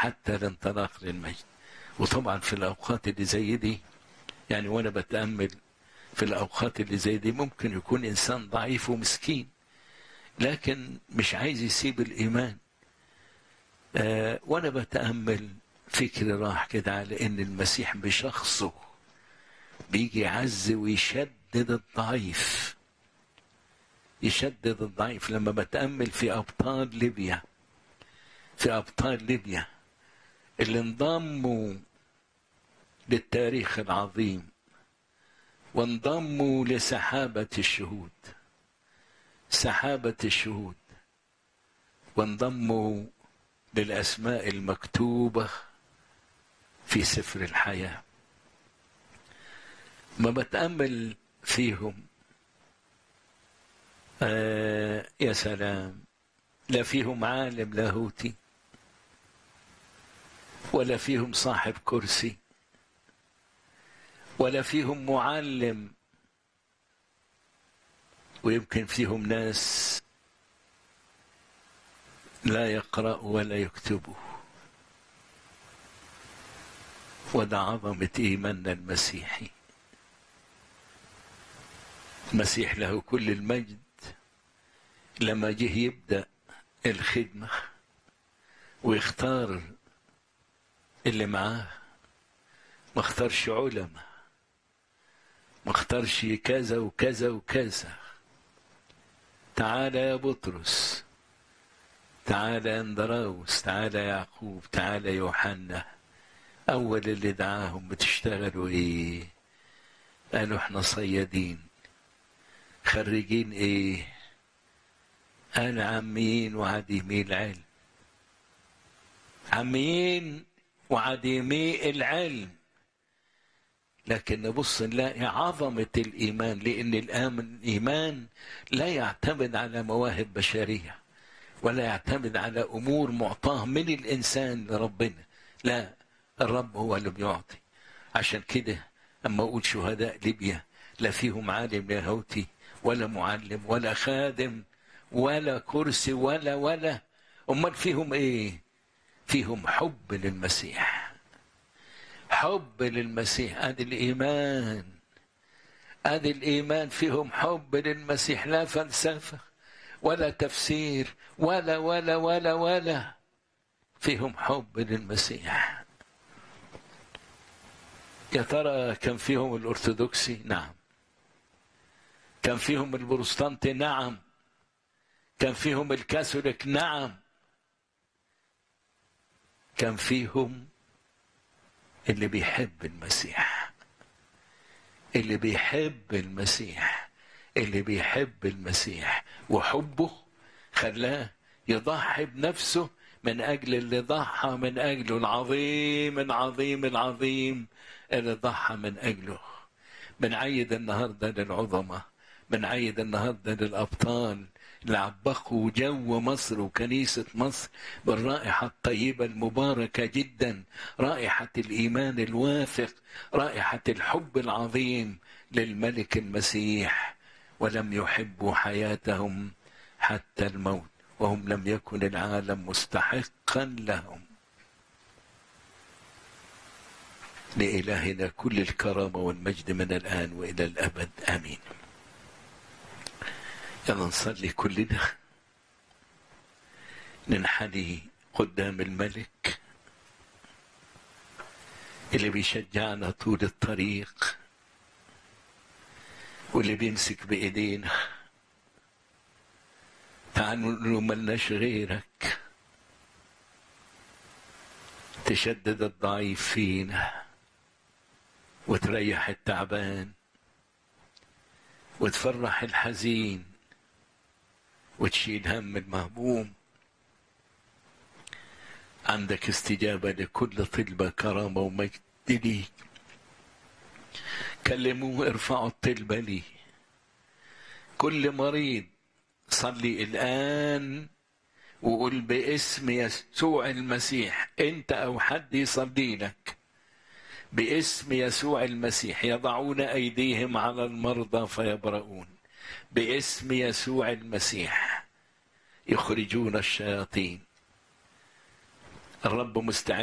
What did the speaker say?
حتى الانطلاق للمجد وطبعا في الأوقات اللي زي دي يعني وأنا بتأمل في الأوقات اللي زي دي ممكن يكون إنسان ضعيف ومسكين لكن مش عايز يسيب الإيمان آه وأنا بتأمل فكري راح كده على إن المسيح بشخصه بيجي يعز ويشدد الضعيف يشدد الضعيف لما بتأمل في أبطال ليبيا في أبطال ليبيا اللي انضموا للتاريخ العظيم وانضموا لسحابة الشهود سحابة الشهود وانضموا للأسماء المكتوبة في سفر الحياة ما بتأمل فيهم آه يا سلام لا فيهم عالم لاهوتي ولا فيهم صاحب كرسي ولا فيهم معلم ويمكن فيهم ناس لا يقرأ ولا يكتبوا وده عظمة إيماننا المسيحي المسيح له كل المجد لما جه يبدأ الخدمة ويختار اللي معاه ما اختارش علماء ما اختارش كذا وكذا وكذا تعالى يا بطرس تعالى يا اندراوس تعالى يا يعقوب تعالى يا يوحنا اول اللي دعاهم بتشتغلوا ايه قالوا احنا صيادين خريجين ايه قال عميين وعديمي العلم عميين وعديمي العلم لكن نبص نلاقي عظمة الإيمان لأن الإيمان لا يعتمد على مواهب بشرية ولا يعتمد أمور على أمور معطاة من الإنسان لربنا لا الرب هو اللي بيعطي عشان كده أما أقول شهداء ليبيا لا فيهم عالم لاهوتي ولا معلم ولا خادم ولا كرسي ولا ولا أمال فيهم إيه فيهم حب للمسيح حب للمسيح ادي الايمان ادي الايمان فيهم حب للمسيح لا فلسفه ولا تفسير ولا ولا ولا ولا فيهم حب للمسيح يا ترى كان فيهم الارثوذكسي نعم كان فيهم البروتستانتي نعم كان فيهم الكاثوليك نعم كان فيهم اللي بيحب المسيح اللي بيحب المسيح اللي بيحب المسيح وحبه خلاه يضحي بنفسه من أجل اللي ضحى من أجله العظيم العظيم العظيم اللي ضحى من أجله بنعيد النهاردة للعظمة بنعيد النهاردة للأبطال اللي عبقوا جو مصر وكنيسة مصر بالرائحة الطيبة المباركة جدا رائحة الإيمان الواثق رائحة الحب العظيم للملك المسيح ولم يحبوا حياتهم حتى الموت وهم لم يكن العالم مستحقا لهم لإلهنا كل الكرامة والمجد من الآن وإلى الأبد آمين يلا نصلي كلنا ننحني قدام الملك اللي بيشجعنا طول الطريق واللي بيمسك بإيدينا تعالوا نقول ملناش غيرك تشدد الضعيف فينا وتريح التعبان وتفرح الحزين وتشيل هم المهموم عندك استجابة لكل طلبة كرامة ومجد ليك كلموه ارفعوا الطلبة لي كل مريض صلي الآن وقول باسم يسوع المسيح انت او حد يصلي لك باسم يسوع المسيح يضعون ايديهم على المرضى فيبرؤون باسم يسوع المسيح يخرجون الشياطين الرب مستعد